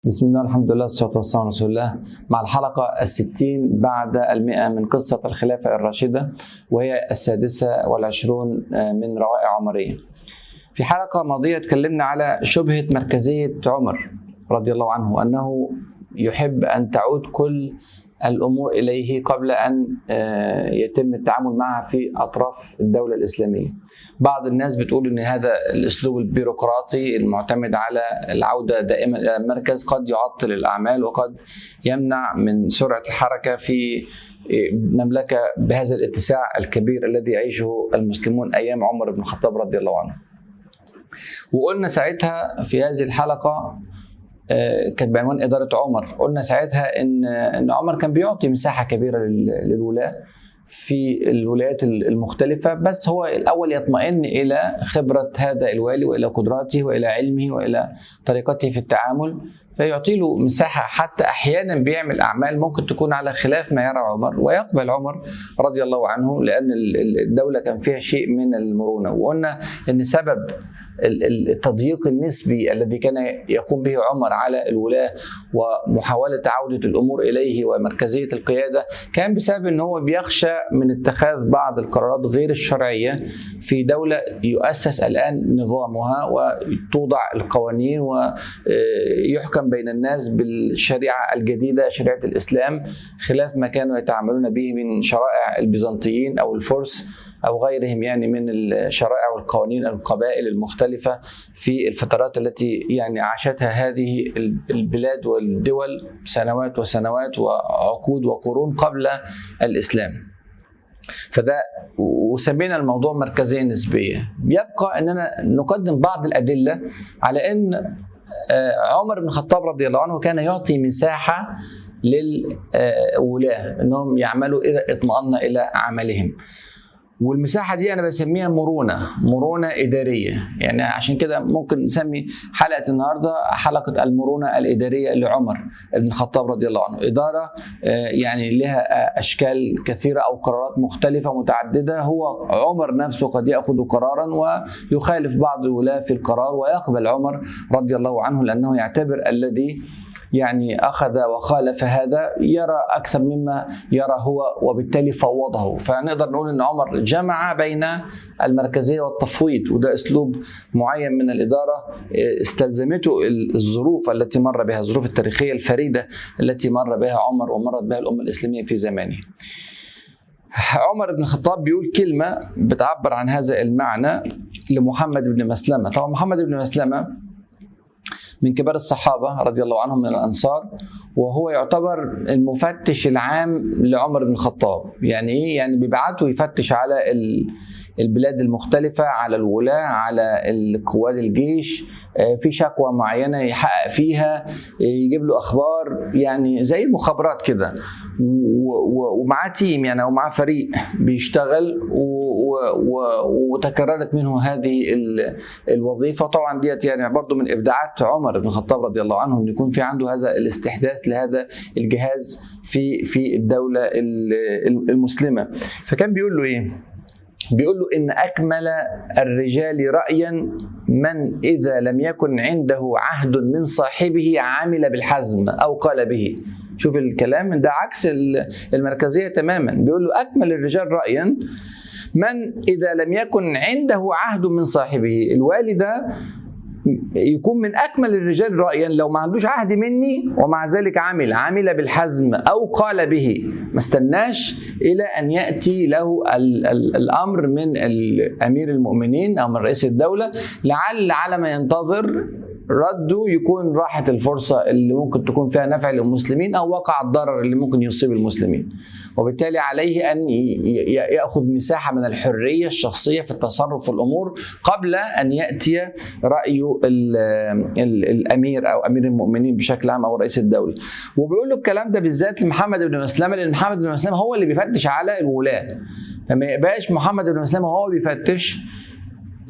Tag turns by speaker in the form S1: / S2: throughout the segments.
S1: بسم الله الحمد لله والصلاة والسلام على رسول الله مع الحلقة الستين بعد المئة من قصة الخلافة الراشدة وهي السادسة والعشرون من روائع عمرية في حلقة ماضية تكلمنا على شبهة مركزية عمر رضي الله عنه أنه يحب أن تعود كل الامور اليه قبل ان يتم التعامل معها في اطراف الدوله الاسلاميه. بعض الناس بتقول ان هذا الاسلوب البيروقراطي المعتمد على العوده دائما الى المركز قد يعطل الاعمال وقد يمنع من سرعه الحركه في مملكه بهذا الاتساع الكبير الذي يعيشه المسلمون ايام عمر بن الخطاب رضي الله عنه. وقلنا ساعتها في هذه الحلقه كانت بعنوان إدارة عمر قلنا ساعتها إن إن عمر كان بيعطي مساحة كبيرة للولاة في الولايات المختلفة بس هو الأول يطمئن إلى خبرة هذا الوالي وإلى قدراته وإلى علمه وإلى طريقته في التعامل فيعطي له مساحة حتى أحيانا بيعمل أعمال ممكن تكون على خلاف ما يرى عمر ويقبل عمر رضي الله عنه لأن الدولة كان فيها شيء من المرونة وقلنا أن سبب التضييق النسبي الذي كان يقوم به عمر على الولاة ومحاولة عودة الأمور إليه ومركزية القيادة كان بسبب أنه هو بيخشى من اتخاذ بعض القرارات غير الشرعية في دولة يؤسس الآن نظامها وتوضع القوانين ويحكم بين الناس بالشريعة الجديدة شريعة الإسلام خلاف ما كانوا يتعاملون به من شرائع البيزنطيين أو الفرس او غيرهم يعني من الشرائع والقوانين القبائل المختلفه في الفترات التي يعني عاشتها هذه البلاد والدول سنوات وسنوات وعقود وقرون قبل الاسلام. فده وسمينا الموضوع مركزيه نسبيه يبقى اننا نقدم بعض الادله على ان عمر بن الخطاب رضي الله عنه كان يعطي مساحه للولاة انهم يعملوا اذا اطمأن الى عملهم. والمساحه دي انا بسميها مرونه مرونه اداريه يعني عشان كده ممكن نسمي حلقه النهارده حلقه المرونه الاداريه لعمر بن الخطاب رضي الله عنه اداره يعني لها اشكال كثيره او قرارات مختلفه متعدده هو عمر نفسه قد ياخذ قرارا ويخالف بعض الولاه في القرار ويقبل عمر رضي الله عنه لانه يعتبر الذي يعني اخذ وخالف هذا يرى اكثر مما يرى هو وبالتالي فوضه فنقدر نقول ان عمر جمع بين المركزيه والتفويض وده اسلوب معين من الاداره استلزمته الظروف التي مر بها الظروف التاريخيه الفريده التي مر بها عمر ومرت بها الامه الاسلاميه في زمانه عمر بن الخطاب بيقول كلمه بتعبر عن هذا المعنى لمحمد بن مسلمه طبعا محمد بن مسلمه من كبار الصحابه رضي الله عنهم من الانصار وهو يعتبر المفتش العام لعمر بن الخطاب يعني ايه يعني بيبعته يفتش على البلاد المختلفة على الولاة على قوات الجيش في شكوى معينة يحقق فيها يجيب له أخبار يعني زي المخابرات كده ومعاه تيم يعني أو معاه فريق بيشتغل وتكررت منه هذه الوظيفة طبعا ديت يعني برضو من إبداعات عمر بن الخطاب رضي الله عنه أن يكون في عنده هذا الاستحداث لهذا الجهاز في في الدولة المسلمة فكان بيقول له إيه بيقول له ان اكمل الرجال رايا من اذا لم يكن عنده عهد من صاحبه عمل بالحزم او قال به شوف الكلام ده عكس المركزيه تماما بيقول له اكمل الرجال رايا من اذا لم يكن عنده عهد من صاحبه الوالي ده يكون من اكمل الرجال رايا لو ما عندوش عهد مني ومع ذلك عمل عمل بالحزم او قال به ما استناش الى ان ياتي له ال ال الامر من امير المؤمنين او من رئيس الدوله لعل على ما ينتظر رده يكون راحت الفرصة اللي ممكن تكون فيها نفع للمسلمين أو وقع الضرر اللي ممكن يصيب المسلمين وبالتالي عليه أن يأخذ مساحة من الحرية الشخصية في التصرف في الأمور قبل أن يأتي رأي ال ال الأمير أو أمير المؤمنين بشكل عام أو رئيس الدولة وبيقول له الكلام ده بالذات لمحمد بن مسلمة لأن محمد بن مسلمة هو اللي بيفتش على الولاة فما يبقاش محمد بن مسلمة هو بيفتش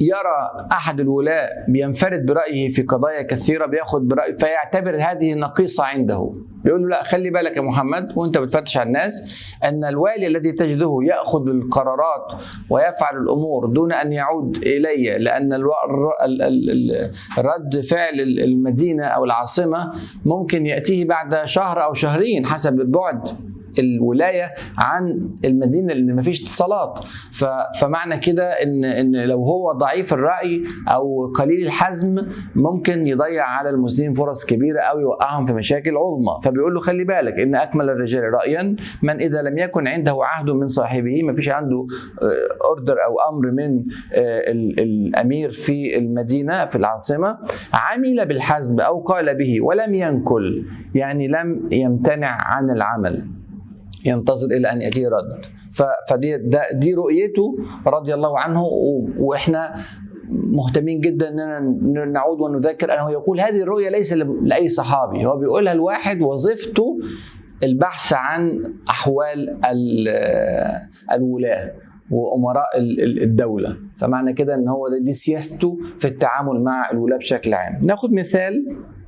S1: يرى احد الولاة بينفرد برايه في قضايا كثيره بياخد برايه فيعتبر هذه نقيصه عنده بيقول له لا خلي بالك يا محمد وانت بتفتش على الناس ان الوالي الذي تجده ياخذ القرارات ويفعل الامور دون ان يعود الي لان الو- الر- ال- ال- ال- رد فعل المدينه او العاصمه ممكن ياتيه بعد شهر او شهرين حسب بعد الولايه عن المدينه لان مفيش اتصالات ف- فمعنى كده ان ان لو هو ضعيف الراي او قليل الحزم ممكن يضيع على المسلمين فرص كبيره او يوقعهم في مشاكل عظمى فبيقول له خلي بالك ان اكمل الرجال رايا من اذا لم يكن عنده عهد من صاحبه مفيش عنده اوردر او امر من آه، ال- الامير في المدينه في العاصمه عمل بالحزم او قال به ولم ينكل يعني لم يمتنع عن العمل ينتظر الى ان ياتيه رد ف- فدي ده دي رؤيته رضي الله عنه و- واحنا مهتمين جدا اننا ن- نعود ونذكر انه يقول هذه الرؤيه ليس ل- لاي صحابي هو بيقولها لواحد وظيفته البحث عن احوال ال- الولاه وامراء ال- ال- الدوله فمعنى كده ان هو ده- دي سياسته في التعامل مع الولاه بشكل عام ناخد مثال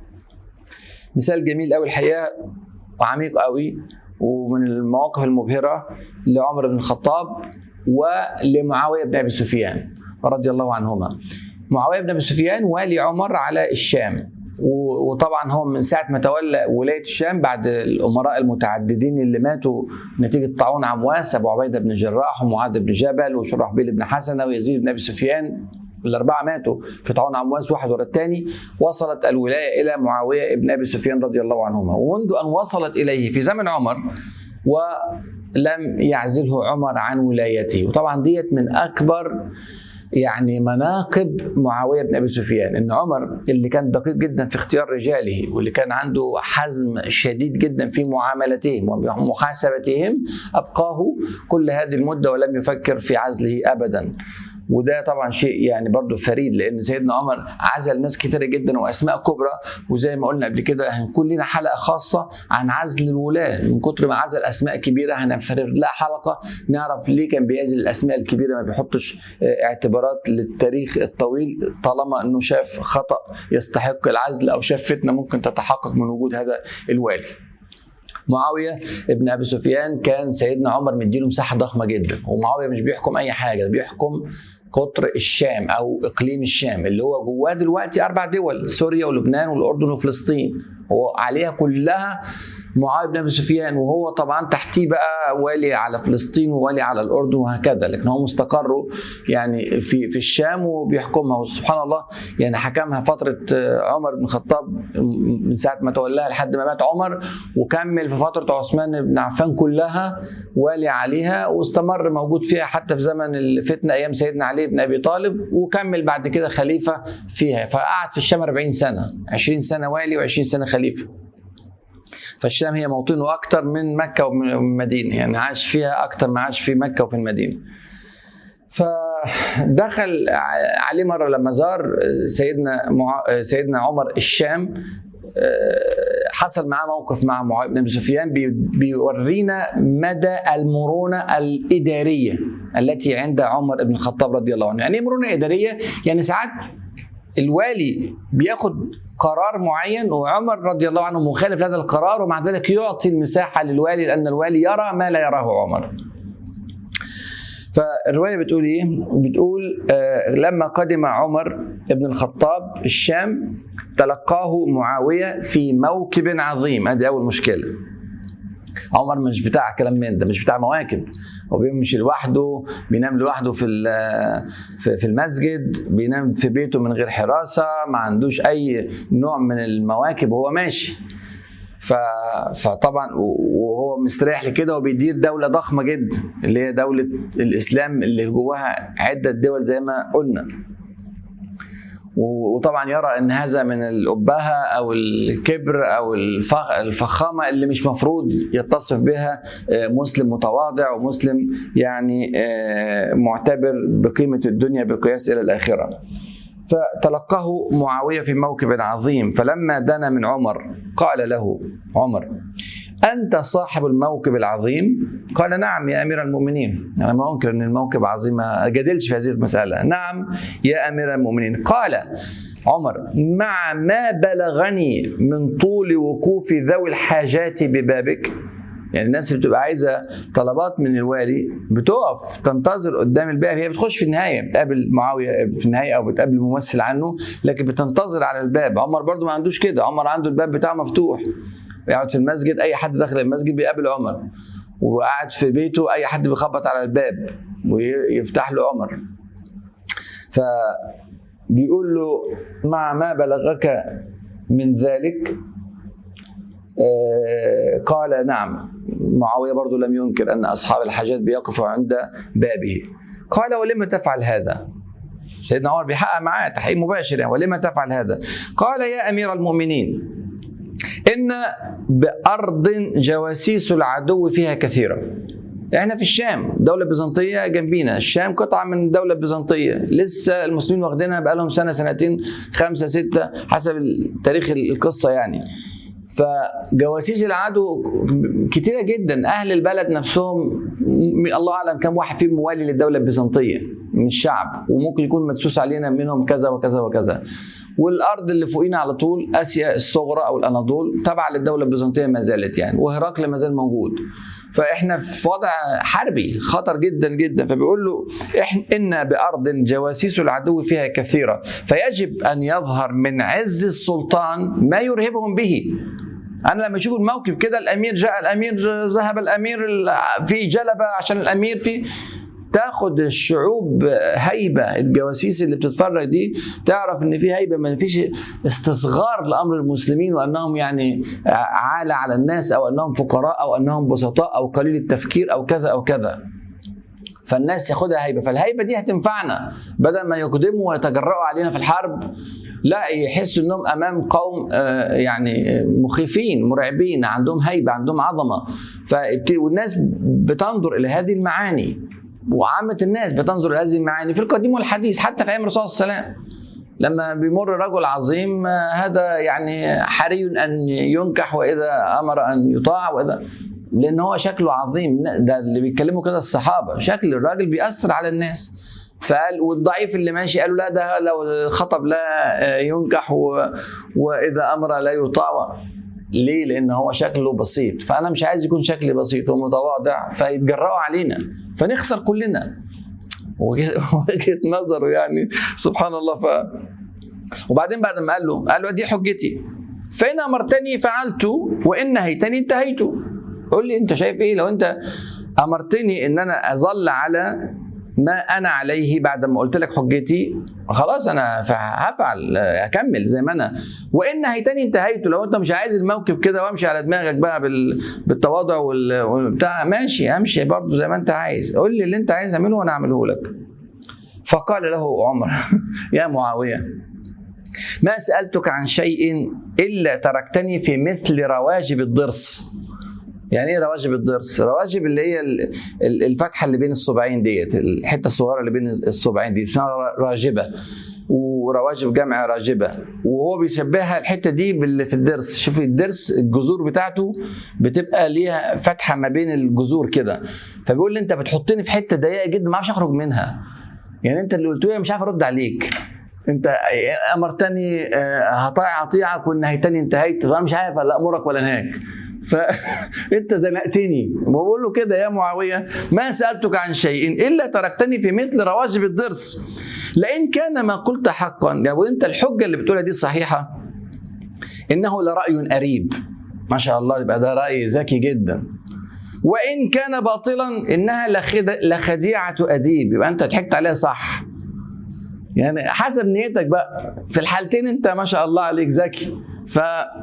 S1: مثال جميل قوي الحقيقه وعميق قوي ومن المواقف المبهره لعمر بن الخطاب ولمعاويه بن ابي سفيان رضي الله عنهما. معاويه بن ابي سفيان والي عمر على الشام و- وطبعا هو من ساعه ما تولى ولايه الشام بعد الامراء المتعددين اللي ماتوا نتيجه طاعون عمواس ابو عبيده بن الجراح ومعاذ بن جبل وشرحبيل بن حسنه ويزيد بن ابي سفيان الأربعة ماتوا في طاعون عمواس واحد ورا الثاني وصلت الولاية إلى معاوية بن أبي سفيان رضي الله عنهما ومنذ أن وصلت إليه في زمن عمر ولم يعزله عمر عن ولايته وطبعا ديت من أكبر يعني مناقب معاويه بن ابي سفيان ان عمر اللي كان دقيق جدا في اختيار رجاله واللي كان عنده حزم شديد جدا في معاملتهم ومحاسبتهم ابقاه كل هذه المده ولم يفكر في عزله ابدا وده طبعا شيء يعني برضه فريد لان سيدنا عمر عزل ناس كتيره جدا واسماء كبرى وزي ما قلنا قبل كده هنكون لنا حلقه خاصه عن عزل الولاه من كتر ما عزل اسماء كبيره هنفرد لها حلقه نعرف ليه كان بيعزل الاسماء الكبيره ما بيحطش آه، اعتبارات للتاريخ الطويل طالما انه شاف خطا يستحق العزل او شاف فتنه ممكن تتحقق من وجود هذا الوالي. معاويه ابن ابي سفيان كان سيدنا عمر مديله مساحه ضخمه جدا ومعاويه مش بيحكم اي حاجه ده بيحكم قطر الشام او اقليم الشام اللي هو جواه دلوقتي اربع دول سوريا ولبنان والاردن وفلسطين هو عليها كلها معاويه بن ابي سفيان وهو طبعا تحتيه بقى والي على فلسطين ووالي على الاردن وهكذا لكن هو مستقره يعني في في الشام وبيحكمها وسبحان الله يعني حكمها فتره آه، عمر بن الخطاب من ساعه ما تولاها لحد ما مات عمر وكمل في فتره عثمان بن عفان كلها والي عليها واستمر موجود فيها حتى في زمن الفتنه ايام سيدنا علي بن ابي طالب وكمل بعد كده خليفه فيها فقعد في الشام 40 سنه 20 سنه والي و20 سنه خليفه فالشام هي موطنه اكتر من مكه ومن المدينه يعني عاش فيها اكتر ما عاش في مكه وفي المدينه فدخل عليه مره لما زار سيدنا مع... سيدنا عمر الشام حصل معاه موقف مع معاويه بن ابي سفيان بي- بيورينا مدى المرونه الاداريه التي عند عمر بن الخطاب رضي الله عنه، يعني ايه مرونه اداريه؟ يعني ساعات الوالي بياخد قرار معين وعمر رضي الله عنه مخالف لهذا القرار ومع ذلك يعطي المساحه للوالي لان الوالي يرى ما لا يراه عمر. فالروايه بتقول ايه؟ بتقول آه لما قدم عمر بن الخطاب الشام تلقاه معاويه في موكب عظيم، ادي اول مشكله. عمر مش بتاع كلام من ده مش بتاع مواكب هو بيمشي لوحده بينام لوحده في ال- في في المسجد بينام في بيته من غير حراسه ما عندوش اي نوع من المواكب وهو ماشي ف... فطبعا وهو مستريح لكده وبيدير دوله ضخمه جدا اللي هي دوله الاسلام اللي جواها عده دول زي ما قلنا وطبعا يرى ان هذا من الابهه او الكبر او الفخ- الفخامه اللي مش مفروض يتصف بها آه، مسلم متواضع ومسلم يعني آه، معتبر بقيمه الدنيا بالقياس الى الاخره. فتلقاه معاويه في موكب عظيم فلما دنا من عمر قال له عمر أنت صاحب الموكب العظيم قال نعم يا أمير المؤمنين أنا ما أنكر أن الموكب عظيم ما جادلش في هذه المسألة نعم يا أمير المؤمنين قال عمر مع ما بلغني من طول وقوف ذوي الحاجات ببابك يعني الناس اللي بتبقى عايزه طلبات من الوالي بتقف تنتظر قدام الباب هي بتخش في النهايه بتقابل معاويه في النهايه او بتقابل ممثل عنه لكن بتنتظر على الباب عمر برضو ما عندوش كده عمر عنده الباب بتاعه مفتوح يقعد في المسجد اي حد داخل المسجد بيقابل عمر وقاعد في بيته اي حد بيخبط على الباب ويفتح له عمر فبيقول له مع ما بلغك من ذلك آه، قال نعم معاوية برضو لم ينكر أن أصحاب الحاجات بيقفوا عند بابه قال ولم تفعل هذا سيدنا عمر بيحقق معاه تحقيق مباشر يعني ولم تفعل هذا قال يا أمير المؤمنين إن بأرض جواسيس العدو فيها كثيرة احنا في الشام دولة بيزنطية جنبينا الشام قطعة من الدولة البيزنطية لسه المسلمين واخدينها بقالهم سنة سنتين خمسة ستة حسب تاريخ القصة يعني فجواسيس العدو كتيره جدا اهل البلد نفسهم الله اعلم كم واحد فيهم موالي للدوله البيزنطيه من الشعب وممكن يكون مدسوس علينا منهم كذا وكذا وكذا والارض اللي فوقينا على طول اسيا الصغرى او الاناضول تبع للدوله البيزنطيه ما زالت يعني وهرقل ما زال موجود فاحنا في وضع حربي خطر جدا جدا فبيقول له احنا ان بارض جواسيس العدو فيها كثيره فيجب ان يظهر من عز السلطان ما يرهبهم به انا لما اشوف الموكب كده الامير جاء الامير ذهب الامير في جلبه عشان الامير في تاخد الشعوب هيبه الجواسيس اللي بتتفرج دي تعرف ان في هيبه ما فيش استصغار لامر المسلمين وانهم يعني عالة على الناس او انهم فقراء او انهم بسطاء او قليل التفكير او كذا او كذا فالناس ياخدها هيبه فالهيبه دي هتنفعنا بدل ما يقدموا ويتجرأوا علينا في الحرب لا يحسوا انهم امام قوم يعني مخيفين مرعبين عندهم هيبه عندهم عظمه والناس بتنظر الى هذه المعاني وعامة الناس بتنظر لهذه المعاني في القديم والحديث حتى في أيام الرسول صلى الله عليه وسلم لما بيمر رجل عظيم هذا يعني حري أن ينكح وإذا أمر أن يطاع وإذا لأن هو شكله عظيم ده اللي بيتكلموا كده الصحابة شكل الراجل بيأثر على الناس فقال والضعيف اللي ماشي قالوا لا ده لو خطب لا ينكح واذا امر لا يطاع ليه؟ لان هو شكله بسيط فانا مش عايز يكون شكلي بسيط ومتواضع فيتجرأوا علينا فنخسر كلنا وجهه نظره يعني سبحان الله ف وبعدين بعد ما قال له قال له دي حجتي فإن أمرتني فعلت وإن نهيتني انتهيت قول لي أنت شايف إيه لو أنت أمرتني إن أنا أظل على ما انا عليه بعد ما قلت لك حجتي خلاص انا هفعل هكمل زي ما انا وان نهيتني انتهيت لو انت مش عايز الموكب كده وامشي على دماغك بقى بالتواضع والبتاع ماشي امشي برضه زي ما انت عايز قول لي اللي انت عايز اعمله وانا اعمله لك فقال له عمر يا معاويه ما سالتك عن شيء الا تركتني في مثل رواجب الضرس يعني ايه رواجب الضرس؟ رواجب اللي هي الفتحه اللي بين الصباعين ديت الحته الصغيره اللي بين الصباعين دي اسمها راجبه ورواجب جمع راجبه وهو بيشبهها الحته دي باللي في الضرس شوفي الضرس الجذور بتاعته بتبقى ليها فتحه ما بين الجذور كده فبيقول لي انت بتحطني في حته ضيقه جدا ما اعرفش اخرج منها يعني انت اللي قلته لي مش عارف ارد عليك انت امرتني هطيع اطيعك ونهيتني انتهيت فانا مش عارف لا امرك ولا انهاك فانت زنقتني بقول له كده يا معاويه ما سالتك عن شيء الا تركتني في مثل رواجب الضرس لئن كان ما قلت حقا لو انت الحجه اللي بتقولها دي صحيحه انه لراي اريب ما شاء الله يبقى ده راي ذكي جدا وان كان باطلا انها لخديعه اديب يبقى انت ضحكت عليها صح يعني حسب نيتك بقى في الحالتين انت ما شاء الله عليك ذكي ف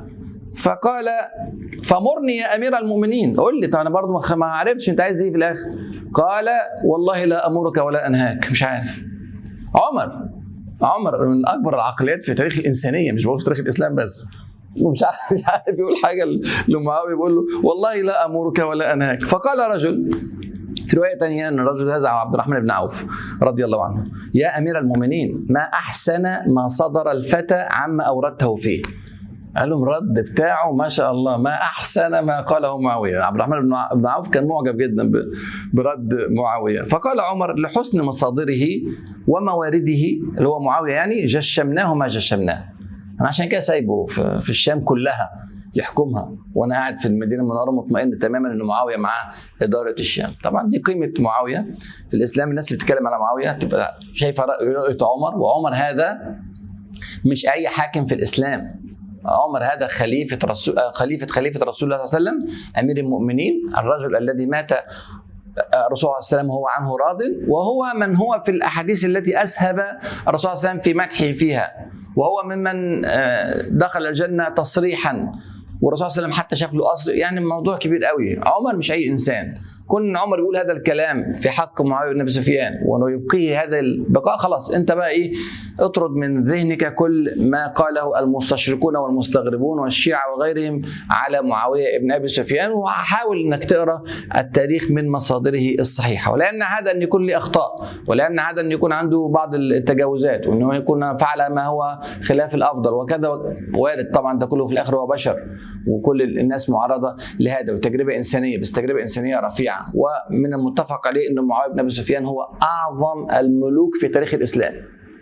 S1: فقال فمرني يا امير المؤمنين قول لي طب انا برضو ما عرفتش انت عايز ايه في الاخر قال والله لا امرك ولا انهاك مش عارف عمر عمر من اكبر العقليات في تاريخ الانسانيه مش بقول في تاريخ الاسلام بس ومش عارف مش عارف يقول حاجه لمعاويه بيقول له والله لا امرك ولا انهاك فقال رجل في روايه ثانيه ان الرجل هذا عبد الرحمن بن عوف رضي الله عنه يا امير المؤمنين ما احسن ما صدر الفتى عما اوردته فيه قال لهم الرد بتاعه ما شاء الله ما احسن ما قاله معاويه عبد الرحمن بن عوف كان معجب جدا برد معاويه فقال عمر لحسن مصادره وموارده اللي هو معاويه يعني جشمناه ما جشمناه انا عشان كده سايبه في الشام كلها يحكمها وانا قاعد في المدينه المنوره مطمئن تماما ان معاويه معاه اداره الشام طبعا دي قيمه معاويه في الاسلام الناس اللي بتتكلم على معاويه تبقى شايفه رؤيه عمر وعمر هذا مش اي حاكم في الاسلام عمر هذا خليفة رسول خليفة خليفة رسول الله صلى الله عليه وسلم أمير المؤمنين الرجل الذي مات الرسول صلى الله عليه وسلم هو عنه راض وهو من هو في الأحاديث التي أسهب الرسول صلى الله عليه وسلم في مدحه فيها وهو ممن دخل الجنة تصريحا والرسول صلى الله عليه وسلم حتى شاف له قصر يعني الموضوع كبير قوي عمر مش اي انسان كون عمر يقول هذا الكلام في حق معاويه بن ابي سفيان وانه يبقيه هذا البقاء خلاص انت بقى ايه اطرد من ذهنك كل ما قاله المستشرقون والمستغربون والشيعه وغيرهم على معاويه بن ابي سفيان وحاول انك تقرا التاريخ من مصادره الصحيحه ولان هذا ان يكون له اخطاء ولان هذا ان يكون عنده بعض التجاوزات وانه يكون فعل ما هو خلاف الافضل وكذا وارد طبعا ده كله في الاخر هو بشر وكل الناس معرضه لهذا وتجربه انسانيه بس تجربه انسانيه رفيعه ومن المتفق عليه ان معاويه بن ابي سفيان هو اعظم الملوك في تاريخ الاسلام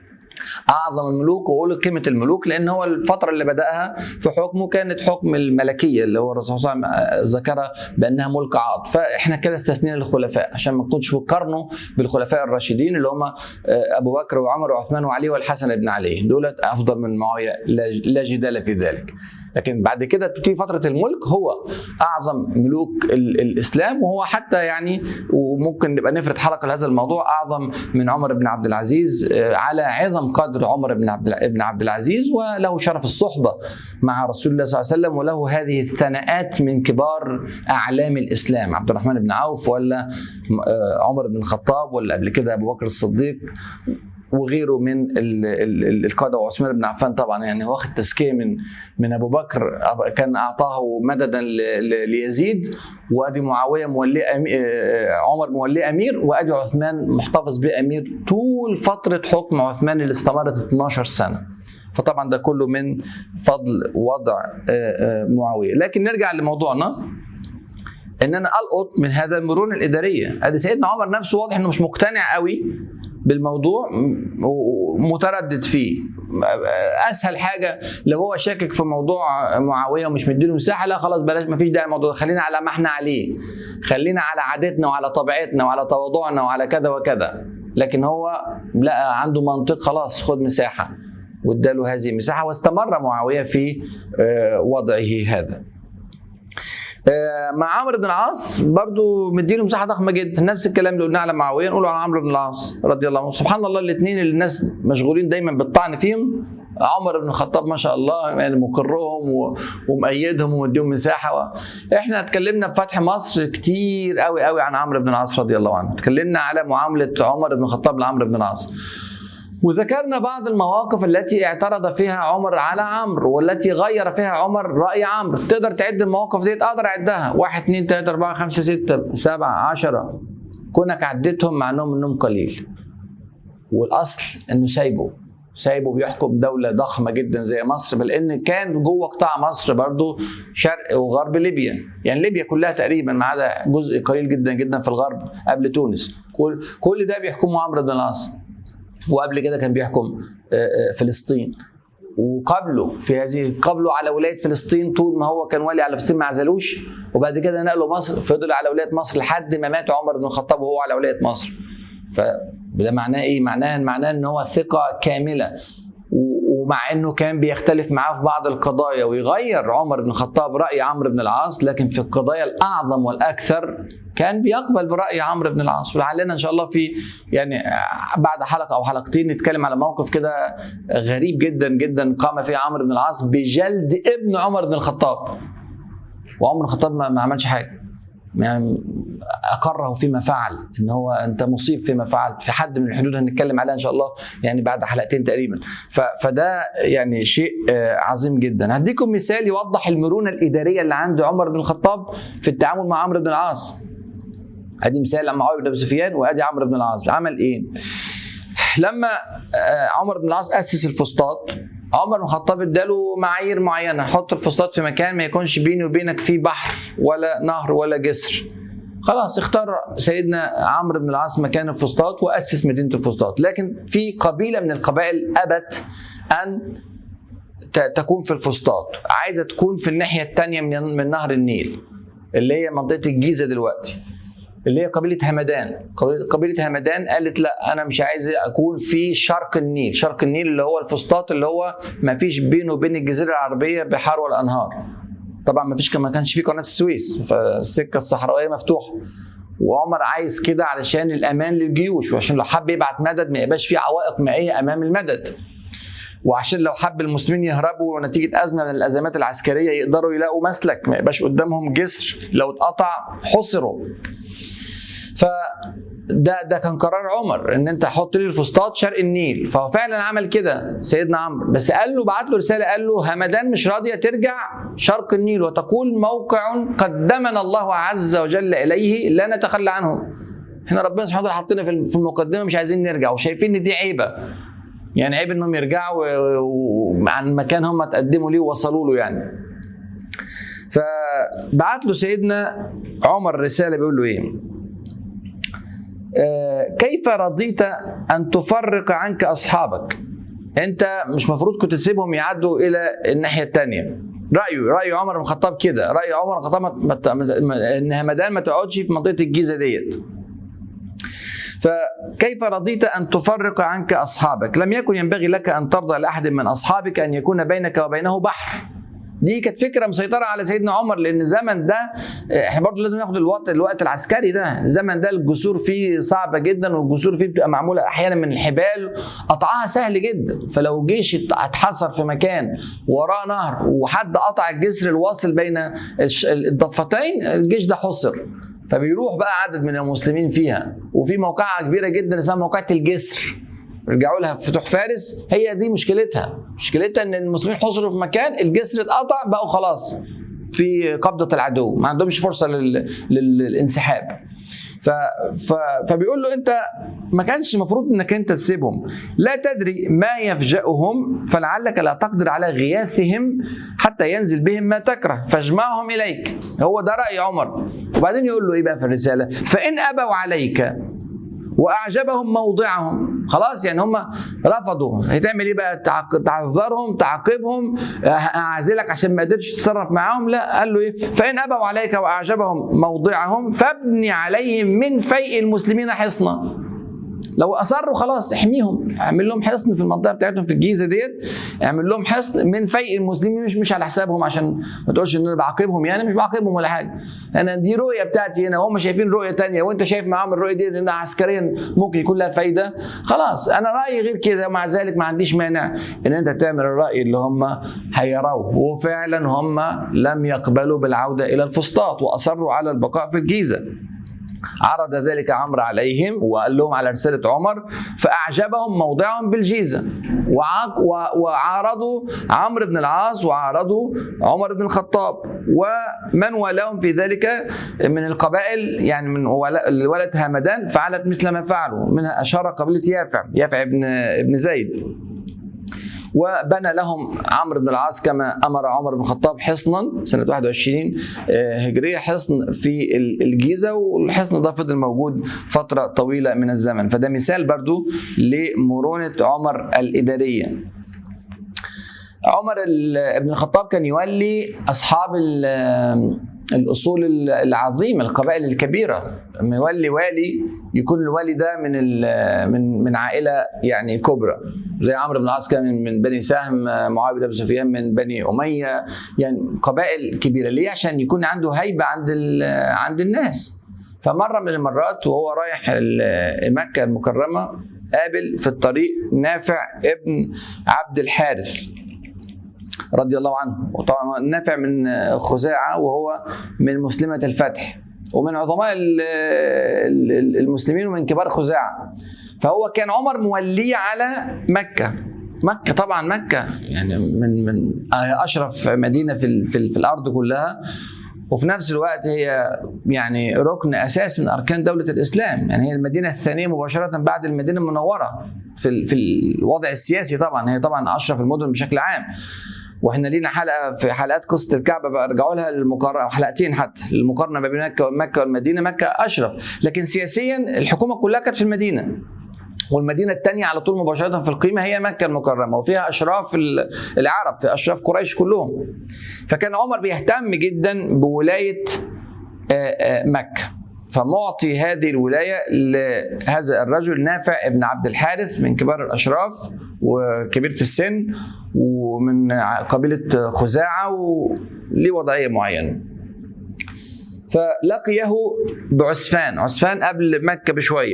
S1: اعظم الملوك واقول كلمه الملوك لان هو الفتره اللي بداها في حكمه كانت حكم الملكيه اللي هو الرسول صلى الله عليه وسلم ذكرها بانها ملك عاض فاحنا كده استثنينا الخلفاء عشان ما نكونش بنقارنه بالخلفاء الراشدين اللي هم ابو بكر وعمر وعثمان وعلي والحسن بن علي دولت افضل من معاويه لا جدال في ذلك لكن بعد كده بتيجي فتره الملك هو اعظم ملوك الاسلام وهو حتى يعني وممكن نبقى نفرد حلقه لهذا الموضوع اعظم من عمر بن عبد العزيز على عظم قدر عمر بن عبد بن عبد العزيز وله شرف الصحبه مع رسول الله صلى الله عليه وسلم وله هذه الثناءات من كبار اعلام الاسلام عبد الرحمن بن عوف ولا عمر بن الخطاب ولا قبل كده ابو بكر الصديق وغيره من القاده وعثمان بن عفان طبعا يعني واخد تزكيه من من ابو بكر كان اعطاه مددا ليزيد وادي معاويه مولي عمر مولي امير وادي عثمان محتفظ بامير طول فتره حكم عثمان اللي استمرت 12 سنه فطبعا ده كله من فضل وضع معاويه لكن نرجع لموضوعنا ان انا القط من هذا المرونه الاداريه ادي سيدنا عمر نفسه واضح انه مش مقتنع قوي بالموضوع ومتردد فيه اسهل حاجه لو هو شاكك في موضوع معاويه ومش مديله مساحه لا خلاص بلاش ما فيش داعي الموضوع خلينا على ما احنا عليه خلينا على عادتنا وعلى طبيعتنا وعلى تواضعنا وعلى كذا وكذا لكن هو لقى عنده منطق خلاص خد مساحه واداله هذه المساحه واستمر معاويه في وضعه هذا مع عمرو بن العاص برضو مديله مساحه ضخمه جدا نفس الكلام اللي قلناه على معاويه نقوله على عمرو بن العاص رضي الله عنه سبحان الله الاثنين اللي الناس مشغولين دايما بالطعن فيهم عمر بن الخطاب ما شاء الله يعني مقرهم ومؤيدهم ومديهم مساحه و... احنا اتكلمنا في فتح مصر كتير قوي قوي عن عمرو بن العاص رضي الله عنه اتكلمنا على معامله عمر بن الخطاب لعمرو بن العاص وذكرنا بعض المواقف التي اعترض فيها عمر على عمرو والتي غير فيها عمر رأي عمرو تقدر تعد المواقف دي اقدر اعدها واحد اثنين ثلاثة أربعة خمسة ستة سبعة عشرة كونك عديتهم مع انهم منهم قليل والاصل انه سايبه سايبه بيحكم دولة ضخمة جدا زي مصر بل ان كان جوه قطاع مصر برضو شرق وغرب ليبيا يعني ليبيا كلها تقريبا ما عدا جزء قليل جدا جدا في الغرب قبل تونس كل كل ده بيحكمه عمرو بن العاص وقبل كده كان بيحكم فلسطين وقبله في هذه قبله على ولايه فلسطين طول ما هو كان والي على فلسطين ما عزلوش وبعد كده نقله مصر فضل على ولايه مصر لحد ما مات عمر بن الخطاب وهو على ولايه مصر فده معناه ايه؟ معناه معناه ان هو ثقه كامله ومع انه كان بيختلف معاه في بعض القضايا ويغير عمر بن الخطاب راي عمرو بن العاص لكن في القضايا الاعظم والاكثر كان بيقبل براي عمرو بن العاص ولعلنا ان شاء الله في يعني بعد حلقه او حلقتين نتكلم على موقف كده غريب جدا جدا قام فيه عمرو بن العاص بجلد ابن عمر بن الخطاب وعمر بن الخطاب ما عملش حاجه يعني اقره فيما فعل ان هو انت مصيب فيما فعلت في حد من الحدود هنتكلم عليها ان شاء الله يعني بعد حلقتين تقريبا فده يعني شيء عظيم جدا هديكم مثال يوضح المرونه الاداريه اللي عند عمر بن الخطاب في التعامل مع عمرو بن العاص ادي مثال لما معاويه بن ابي سفيان وادي عمرو بن العاص عمل ايه لما عمر بن العاص اسس الفسطاط عمر بن الخطاب اداله معايير معينه حط الفسطاط في مكان ما يكونش بيني وبينك فيه بحر ولا نهر ولا جسر خلاص اختار سيدنا عمرو بن العاص مكان الفسطاط واسس مدينه الفسطاط لكن في قبيله من القبائل ابت ان ت- تكون في الفسطاط عايزه تكون في الناحيه الثانيه من من نهر النيل اللي هي منطقه الجيزه دلوقتي اللي هي قبيله همدان قبيلة- قبيله همدان قالت لا انا مش عايز اكون في شرق النيل شرق النيل اللي هو الفسطاط اللي هو ما فيش بينه وبين الجزيره العربيه بحار ولا انهار طبعا ما فيش ما كانش في قناه السويس فالسكه الصحراويه مفتوحه وعمر عايز كده علشان الامان للجيوش وعشان لو حب يبعت مدد ما يبقاش في عوائق مائيه امام المدد وعشان لو حب المسلمين يهربوا نتيجه ازمه من الازمات العسكريه يقدروا يلاقوا مسلك ما يبقاش قدامهم جسر لو اتقطع حصروا ف ده ده كان قرار عمر ان انت حط لي الفسطاط شرق النيل فهو فعلا عمل كده سيدنا عمرو بس قال له بعت له رساله قال له همدان مش راضيه ترجع شرق النيل وتقول موقع قدمنا الله عز وجل اليه لا نتخلى عنه احنا ربنا سبحانه وتعالى حطينا في في المقدمه مش عايزين نرجع وشايفين ان دي عيبه يعني عيب انهم يرجعوا و- و- عن مكان هم تقدموا ليه ووصلوا له يعني فبعت له سيدنا عمر رساله بيقول له ايه آه، كيف رضيت ان تفرق عنك اصحابك انت مش مفروض كنت تسيبهم يعدوا الى الناحيه الثانيه رايه راي عمر بن الخطاب كده راي عمر بن الخطاب ما- ما- ما- ان همدان ما تقعدش في منطقه الجيزه ديت فكيف رضيت ان تفرق عنك اصحابك؟ لم يكن ينبغي لك ان ترضى لاحد من اصحابك ان يكون بينك وبينه بحر. دي كانت فكره مسيطره على سيدنا عمر لان الزمن ده احنا برضو لازم ناخد الوقت الوقت العسكري ده، الزمن ده الجسور فيه صعبه جدا والجسور فيه بتبقى معموله احيانا من الحبال قطعها سهل جدا، فلو جيش اتحصر في مكان وراه نهر وحد قطع الجسر الواصل بين الش- الضفتين الجيش ده حصر. فبيروح بقى عدد من المسلمين فيها وفي موقعة كبيرة جدا اسمها موقعة الجسر رجعوا لها في فتوح فارس هي دي مشكلتها مشكلتها ان المسلمين حصروا في مكان الجسر اتقطع بقوا خلاص في قبضة العدو ما عندهمش فرصة لل... لل... للانسحاب ف... ف... فبيقول له انت ما كانش المفروض انك انت تسيبهم لا تدري ما يفجأهم فلعلك لا تقدر على غياثهم حتى ينزل بهم ما تكره فاجمعهم اليك هو ده رأي عمر وبعدين يقول له ايه بقى في الرسالة فإن أبوا عليك واعجبهم موضعهم خلاص يعني هم رفضوا هتعمل ايه بقى تعق- تعذرهم تعاقبهم أه- اعزلك عشان ما قدرتش تتصرف معاهم لا قال له ايه فان ابوا عليك واعجبهم موضعهم فابني عليهم من فيء المسلمين حصنا لو اصروا خلاص احميهم اعمل لهم حصن في المنطقه بتاعتهم في الجيزه ديت اعمل لهم حصن من فيء المسلمين مش مش على حسابهم عشان ما تقولش ان انا بعاقبهم يعني مش بعاقبهم ولا حاجه انا دي رؤيه بتاعتي هنا وهم شايفين رؤيه تانية وانت شايف معاهم الرؤيه دي انها عسكريا ممكن يكون لها فايده خلاص انا رايي غير كده ومع ذلك ما عنديش مانع ان انت تعمل الراي اللي هم هيروه وفعلا هم لم يقبلوا بالعوده الى الفسطاط واصروا على البقاء في الجيزه عرض ذلك عمرو عليهم وقال لهم على رسالة عمر فأعجبهم موضعهم بالجيزة وعاق- و- وعارضوا عمرو بن العاص وعارضوا عمر بن الخطاب ومن والاهم في ذلك من القبائل يعني من ولا- ولد همدان فعلت مثل ما فعلوا منها أشار قبيلة يافع يافع ابن ابن زيد وبنى لهم عمرو بن العاص كما امر عمر بن الخطاب حصنا سنه 21 آه، هجريه حصن في ال- الجيزه والحصن ده فضل موجود فتره طويله من الزمن فده مثال برضو لمرونه عمر الاداريه عمر ال- ابن الخطاب كان يولي اصحاب ال- الاصول العظيمه القبائل الكبيره لما يولي والي يكون الوالي ده من ال- من من عائله يعني كبرى زي عمرو بن العاص كان من- من بني سهم معاويه بن ابي سفيان من بني اميه يعني قبائل كبيره ليه عشان يكون عنده هيبه عند ال- عند الناس فمره من المرات وهو رايح ال- مكه المكرمه قابل في الطريق نافع ابن عبد الحارث رضي الله عنه وطبعا هو نافع من خزاعة وهو من مسلمة الفتح ومن عظماء ال- ال- المسلمين ومن كبار خزاعة فهو كان عمر موليه على مكة مكة طبعا مكة يعني من من أشرف مدينة في ال- في, ال- في الأرض كلها وفي نفس الوقت هي يعني ركن اساس من اركان دوله الاسلام يعني هي المدينه الثانيه مباشره بعد المدينه المنوره في في الوضع السياسي طبعا هي طبعا اشرف المدن بشكل عام واحنا لينا حلقه في حلقات قصه الكعبه بقى ارجعوا لها المقارنه حلقتين حتى المقارنه ما بين مكه مكه والمدينه مكه اشرف لكن سياسيا الحكومه كلها كانت في المدينه والمدينه الثانيه على طول مباشره في القيمه هي مكه المكرمه وفيها اشراف العرب في اشراف قريش كلهم فكان عمر بيهتم جدا بولايه مكه فمعطي هذه الولايه لهذا الرجل نافع ابن عبد الحارث من كبار الاشراف وكبير في السن ومن قبيله خزاعه وليه وضعيه معينه. فلقيه بعسفان، عسفان قبل مكه بشويه.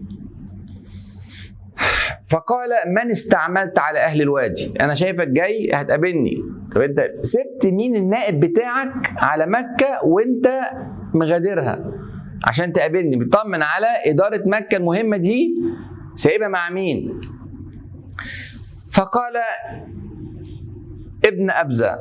S1: فقال من استعملت على اهل الوادي؟ انا شايفك جاي هتقابلني. طب انت سبت مين النائب بتاعك على مكه وانت مغادرها؟ عشان تقابلني بيطمن على إدارة مكة المهمة دي سايبها مع مين فقال ابن أبزة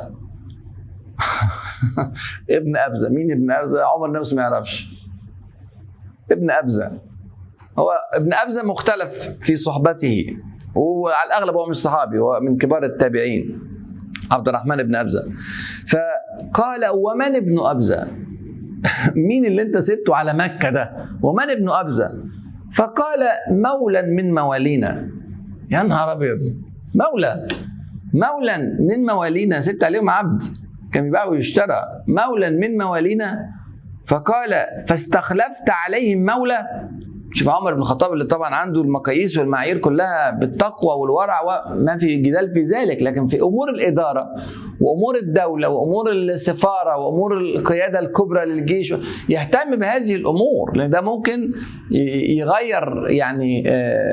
S1: ابن أبزة مين ابن أبزة عمر نفسه ما يعرفش ابن أبزة هو ابن أبزة مختلف في صحبته وعلى الأغلب هو مش صحابي هو من كبار التابعين عبد الرحمن بن أبزة فقال ومن ابن أبزة مين اللي انت سبته على مكة ده ومن ابن أبزة فقال مولا من موالينا يا نهار أبيض مولى مولا من موالينا سبت عليهم عبد كان بيباع ويشترى مولا من موالينا فقال فاستخلفت عليهم مولى شوف عمر بن الخطاب اللي طبعا عنده المقاييس والمعايير كلها بالتقوى والورع وما في جدال في ذلك لكن في امور الاداره وامور الدوله وامور السفاره وامور القياده الكبرى للجيش يهتم بهذه الامور لان ده ممكن يغير يعني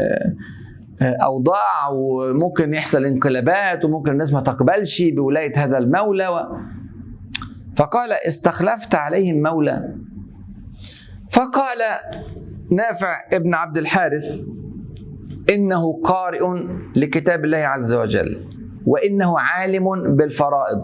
S1: اوضاع وممكن يحصل انقلابات وممكن الناس ما تقبلش بولايه هذا المولى و... فقال استخلفت عليهم مولى فقال نافع ابن عبد الحارث انه قارئ لكتاب الله عز وجل وانه عالم بالفرائض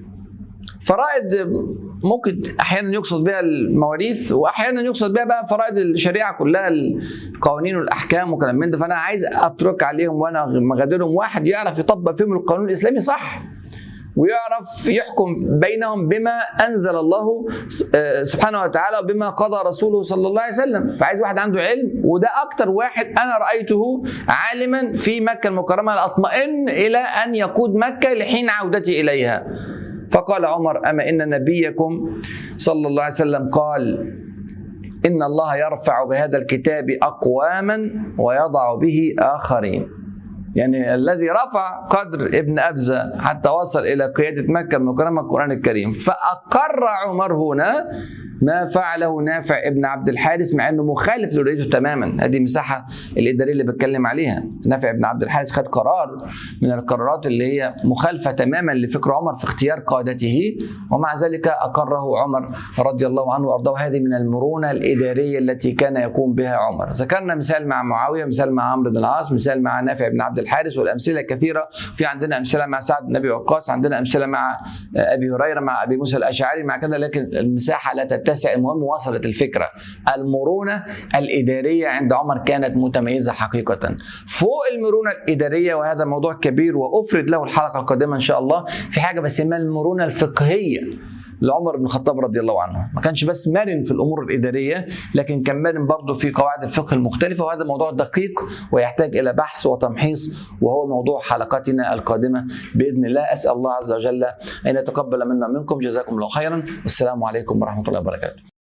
S1: فرائض ممكن احيانا يقصد بها المواريث واحيانا يقصد بها بقى فرائض الشريعه كلها القوانين والاحكام وكلام من ده فانا عايز اترك عليهم وانا مغادرهم واحد يعرف يطبق فيهم القانون الاسلامي صح ويعرف يحكم بينهم بما انزل الله سبحانه وتعالى وبما قضى رسوله صلى الله عليه وسلم فعايز واحد عنده علم وده اكتر واحد انا رايته عالما في مكه المكرمه لاطمئن الى ان يقود مكه لحين عودتي اليها فقال عمر اما ان نبيكم صلى الله عليه وسلم قال ان الله يرفع بهذا الكتاب اقواما ويضع به اخرين يعني الذي رفع قدر ابن أبزة حتى وصل إلى قيادة مكة المكرمة القرآن الكريم فأقر عمر هنا ما فعله نافع ابن عبد الحارث مع انه مخالف لرؤيته تماما هذه المساحه الاداريه اللي بتكلم عليها نافع ابن عبد الحارث خد قرار من القرارات اللي هي مخالفه تماما لفكر عمر في اختيار قادته ومع ذلك اقره عمر رضي الله عنه وارضاه هذه من المرونه الاداريه التي كان يقوم بها عمر ذكرنا مثال مع معاويه مثال مع عمرو بن العاص مثال مع نافع بن عبد الحارث والامثله كثيره في عندنا امثله مع سعد بن ابي وقاص عندنا امثله مع ابي هريره مع ابي موسى الاشعري مع كذا لكن المساحه لا تتسع المهم وصلت الفكره المرونه الاداريه عند عمر كانت متميزه حقيقه فوق المرونه الاداريه وهذا موضوع كبير وافرد له الحلقه القادمه ان شاء الله في حاجه بسميها المرونه الفقهيه لعمر بن الخطاب رضي الله عنه ما كانش بس مرن في الامور الاداريه لكن كان مرن برضه في قواعد الفقه المختلفه وهذا موضوع دقيق ويحتاج الى بحث وتمحيص وهو موضوع حلقتنا القادمه باذن الله اسال الله عز وجل ان يتقبل منا منكم جزاكم الله خيرا والسلام عليكم ورحمه الله وبركاته